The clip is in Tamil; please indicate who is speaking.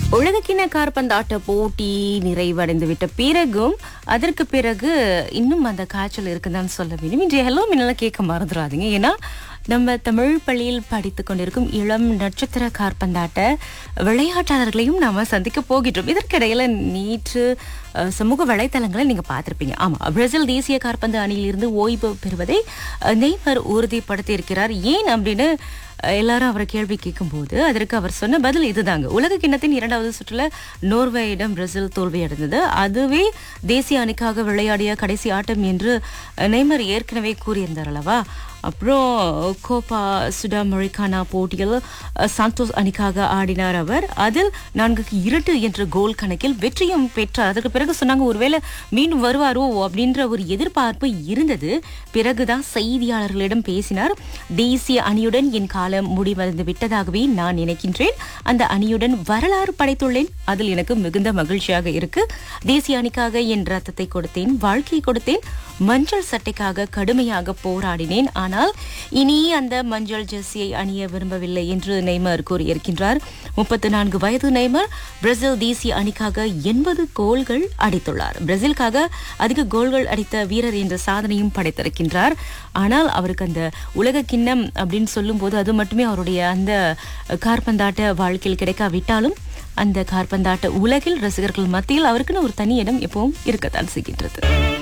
Speaker 1: உலகக்கிண கார்பந்தாட்ட போட்டி நிறைவடைந்து விட்ட பிறகும் அதற்கு பிறகு இன்னும் அந்த காய்ச்சல் இருக்குதான்னு சொல்ல வேண்டும் இன்றைய ஹலோ மின்னலாம் கேட்க மறந்துடாதீங்க ஏன்னா நம்ம தமிழ் பள்ளியில் படித்து கொண்டிருக்கும் இளம் நட்சத்திர கார்பந்தாட்ட விளையாட்டாளர்களையும் நாம சந்திக்க போகின்றோம் இதற்கிடையில நேற்று அஹ், சமூக வலைத்தளங்களை நீங்க பார்த்திருப்பீங்க ஆமா பிரேசில் தேசிய கார்பந்து அணியிலிருந்து ஓய்வு பெறுவதை அஹ், நெய்மர் உறுதிப்படுத்தி இருக்கிறார் ஏன் அப்படின்னு அஹ், எல்லாரும் அவரை கேள்வி கேட்கும்போது அதற்கு அவர் சொன்ன பதில் இதுதாங்க உலக கிண்ணத்தின் இரண்டாவது சுற்றுல நோர்வேயிடம் பிரேசில் தோல்வி அடைந்தது அதுவே தேசிய அணிக்காக விளையாடிய கடைசி ஆட்டம் என்று அஹ், நெய்மர் ஏற்கனவே கூறியிருந்தார் அல்லவா அப்புறம் கோப்பா சுடா மொழிக்கானா போட்டியில் அஹ், சாந்தோஸ் அணிக்காக ஆடினார் அவர் அதில் நான்குக்கு இரண்டு என்ற கோல் கணக்கில் வெற்றியும் பெற்றார் அதற்கு பிறகு சொன்னாங்க ஒருவேளை மீண்டும் வருவாரோ அப்படின்ற ஒரு எதிர்பார்ப்பு இருந்தது பிறகுதான் செய்தியாளர்களிடம் பேசினார் தேசிய அணியுடன் என் காலம் முடிவடைந்து விட்டதாகவே நான் நினைக்கின்றேன் அந்த அணியுடன் வரலாறு படைத்துள்ளேன் அதில் எனக்கு மிகுந்த மகிழ்ச்சியாக இருக்கு தேசிய அணிக்காக என் ரத்தத்தை கொடுத்தேன் வாழ்க்கையை கொடுத்தேன் மஞ்சள் சட்டைக்காக கடுமையாக போராடினேன் ஆனால் இனி அந்த மஞ்சள் ஜெர்சியை அணிய விரும்பவில்லை என்று நெய்மர் கூறியிருக்கின்றார் முப்பத்தி நான்கு வயது நெய்மர் பிரேசில் தேசிய அணிக்காக எண்பது கோல்கள் அடித்துள்ளார் பிரேசிலுக்காக அதிக கோல்கள் அடித்த வீரர் என்ற சாதனையும் படைத்திருக்கின்றார் ஆனால் அவருக்கு அந்த உலக கிண்ணம் அப்படின்னு சொல்லும்போது அது மட்டுமே அவருடைய அந்த கார்பந்தாட்ட வாழ்க்கையில் கிடைக்காவிட்டாலும் அந்த கார்பந்தாட்ட உலகில் ரசிகர்கள் மத்தியில் அவருக்குன்னு ஒரு தனி இடம் எப்பவும் இருக்கத்தான் செய்கின்றது